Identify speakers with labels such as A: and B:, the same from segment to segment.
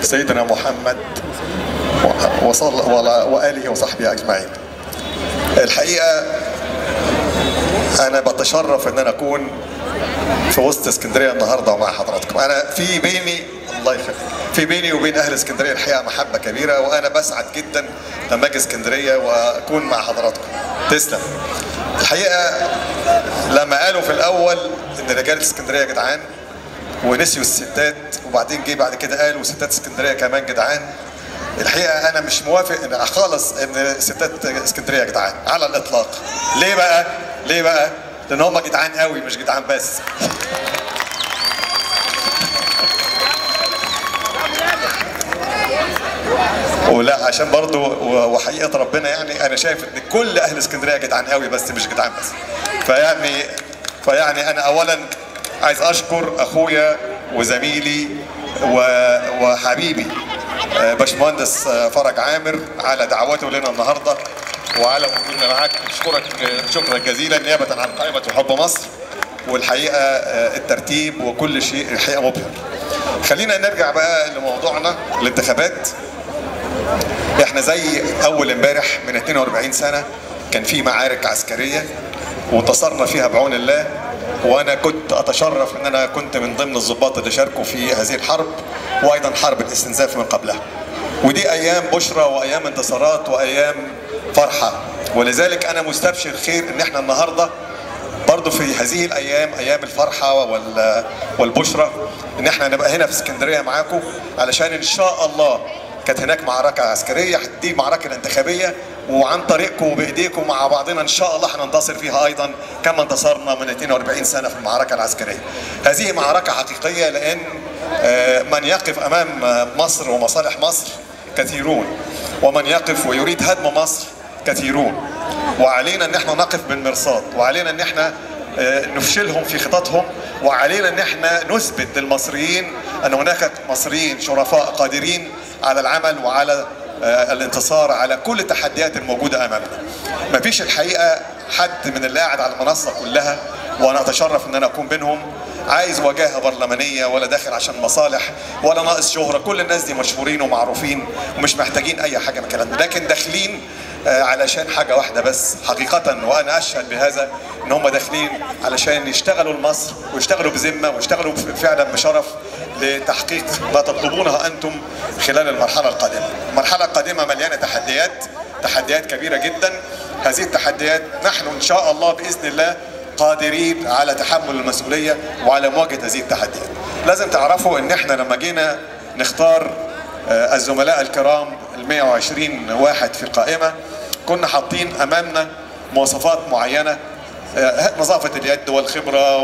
A: سيدنا محمد وصلى وآله وصحبه أجمعين الحقيقة أنا بتشرف إن أنا أكون في وسط اسكندرية النهاردة مع حضراتكم أنا في بيني الله يخليك في بيني وبين أهل اسكندرية الحقيقة محبة كبيرة وأنا بسعد جدا لما أجي اسكندرية وأكون مع حضراتكم تسلم الحقيقة لما قالوا في الأول إن رجالة اسكندرية جدعان ونسيوا الستات وبعدين جه بعد كده قالوا ستات اسكندريه كمان جدعان الحقيقه انا مش موافق ان خالص ان ستات اسكندريه جدعان على الاطلاق ليه بقى ليه بقى لان هم جدعان قوي مش جدعان بس ولا عشان برضو وحقيقه ربنا يعني انا شايف ان كل اهل اسكندريه جدعان قوي بس مش جدعان بس فيعني فيعني انا اولا عايز اشكر اخويا وزميلي وحبيبي باشمهندس فرج عامر على دعوته لنا النهارده وعلى وجودنا معاك اشكرك شكرا جزيلا نيابه عن قائمه حب مصر والحقيقه الترتيب وكل شيء الحقيقه مبهر. خلينا نرجع بقى لموضوعنا الانتخابات. احنا زي اول امبارح من 42 سنه كان في معارك عسكريه وانتصرنا فيها بعون الله وانا كنت اتشرف ان انا كنت من ضمن الضباط اللي شاركوا في هذه الحرب وايضا حرب الاستنزاف من قبلها ودي ايام بشرى وايام انتصارات وايام فرحه ولذلك انا مستبشر خير ان احنا النهارده برضه في هذه الايام ايام الفرحه والبشرى ان احنا نبقى هنا في اسكندريه معاكم علشان ان شاء الله كانت هناك معركة عسكرية دي معركة انتخابية وعن طريقكم وبإيديكم مع بعضنا إن شاء الله هننتصر فيها أيضا كما انتصرنا من 42 سنة في المعركة العسكرية هذه معركة حقيقية لأن من يقف أمام مصر ومصالح مصر كثيرون ومن يقف ويريد هدم مصر كثيرون وعلينا ان احنا نقف بالمرصاد وعلينا ان احنا نفشلهم في خططهم وعلينا ان احنا نثبت للمصريين ان هناك مصريين شرفاء قادرين على العمل وعلى الانتصار على كل التحديات الموجوده امامنا. مفيش الحقيقه حد من اللي قاعد على المنصه كلها وانا اتشرف ان انا اكون بينهم عايز وجاهه برلمانيه ولا داخل عشان مصالح ولا ناقص شهره كل الناس دي مشهورين ومعروفين ومش محتاجين اي حاجه من الكلام ده لكن داخلين علشان حاجه واحده بس حقيقه وانا اشهد بهذا ان هم داخلين علشان يشتغلوا لمصر ويشتغلوا بذمه ويشتغلوا فعلا بشرف لتحقيق ما تطلبونه انتم خلال المرحله القادمه. المرحله القادمه مليانه تحديات تحديات كبيره جدا هذه التحديات نحن ان شاء الله باذن الله قادرين على تحمل المسؤوليه وعلى مواجهه هذه التحديات. لازم تعرفوا ان احنا لما جينا نختار الزملاء الكرام ال 120 واحد في القائمه كنا حاطين امامنا مواصفات معينه نظافه اليد والخبره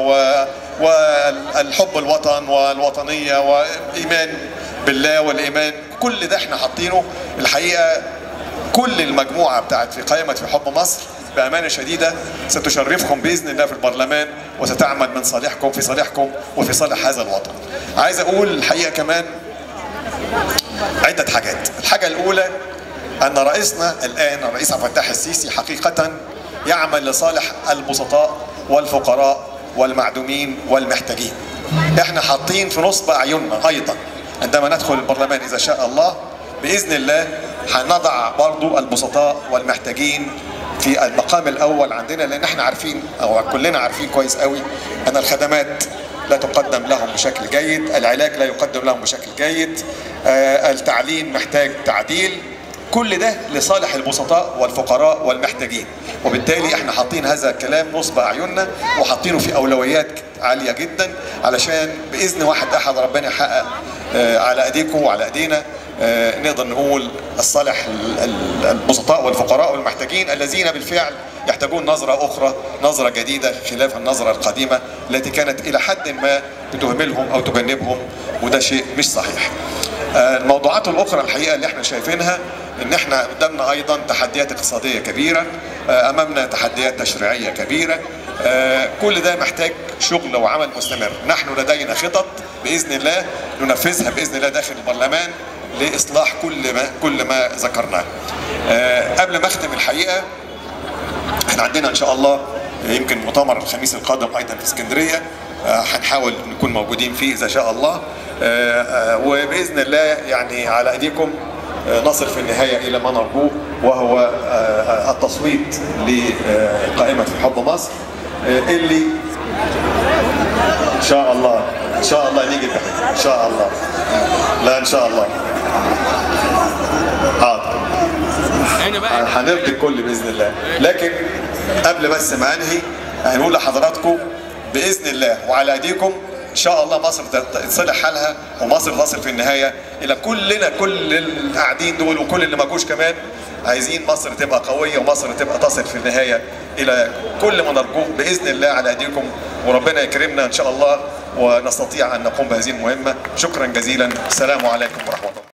A: والحب الوطن والوطنيه وايمان بالله والايمان كل ده احنا حاطينه الحقيقه كل المجموعه بتاعت في قائمه في حب مصر بامانه شديده ستشرفكم باذن الله في البرلمان وستعمل من صالحكم في صالحكم وفي صالح هذا الوطن. عايز اقول الحقيقه كمان عدة حاجات الحاجة الأولى أن رئيسنا الآن الرئيس عبد الفتاح السيسي حقيقة يعمل لصالح البسطاء والفقراء والمعدومين والمحتاجين احنا حاطين في نصب أعيننا أيضا عندما ندخل البرلمان إذا شاء الله بإذن الله هنضع برضو البسطاء والمحتاجين في المقام الأول عندنا لأن احنا عارفين أو كلنا عارفين كويس قوي أن الخدمات لا تقدم لهم بشكل جيد العلاج لا يقدم لهم بشكل جيد آه التعليم محتاج تعديل كل ده لصالح البسطاء والفقراء والمحتاجين وبالتالي احنا حاطين هذا الكلام نصب اعيننا وحاطينه في اولويات عاليه جدا علشان باذن واحد احد ربنا يحقق آه على ايديكم وعلى ايدينا آه نقدر نقول الصالح البسطاء والفقراء والمحتاجين الذين بالفعل يحتاجون نظرة أخرى نظرة جديدة خلاف النظرة القديمة التي كانت إلى حد ما بتهملهم أو تجنبهم وده شيء مش صحيح الموضوعات الأخرى الحقيقة اللي احنا شايفينها إن احنا قدامنا أيضا تحديات اقتصادية كبيرة أمامنا تحديات تشريعية كبيرة كل ده محتاج شغل وعمل مستمر نحن لدينا خطط بإذن الله ننفذها بإذن الله داخل البرلمان لإصلاح كل ما كل ما ذكرناه قبل ما أختم الحقيقة احنا عندنا ان شاء الله يمكن مؤتمر الخميس القادم ايضا في اسكندريه آه، هنحاول نكون موجودين فيه اذا شاء الله آه، آه، وباذن الله يعني على ايديكم آه، نصل في النهايه الى ما نرجوه وهو آه، آه، التصويت لقائمه حب مصر آه، اللي ان شاء الله ان شاء الله نيجي بحاجة. ان شاء الله لا ان شاء الله حاضر
B: انا بقى
A: هنرضي الكل باذن الله لكن قبل بس ما انهي هنقول لحضراتكم باذن الله وعلى ايديكم ان شاء الله مصر تصلح حالها ومصر تصل في النهايه الى كلنا كل القاعدين دول وكل اللي ما جوش كمان عايزين مصر تبقى قويه ومصر تبقى تصل في النهايه الى كل ما نرجوه باذن الله على ايديكم وربنا يكرمنا ان شاء الله ونستطيع ان نقوم بهذه المهمه شكرا جزيلا السلام عليكم ورحمه الله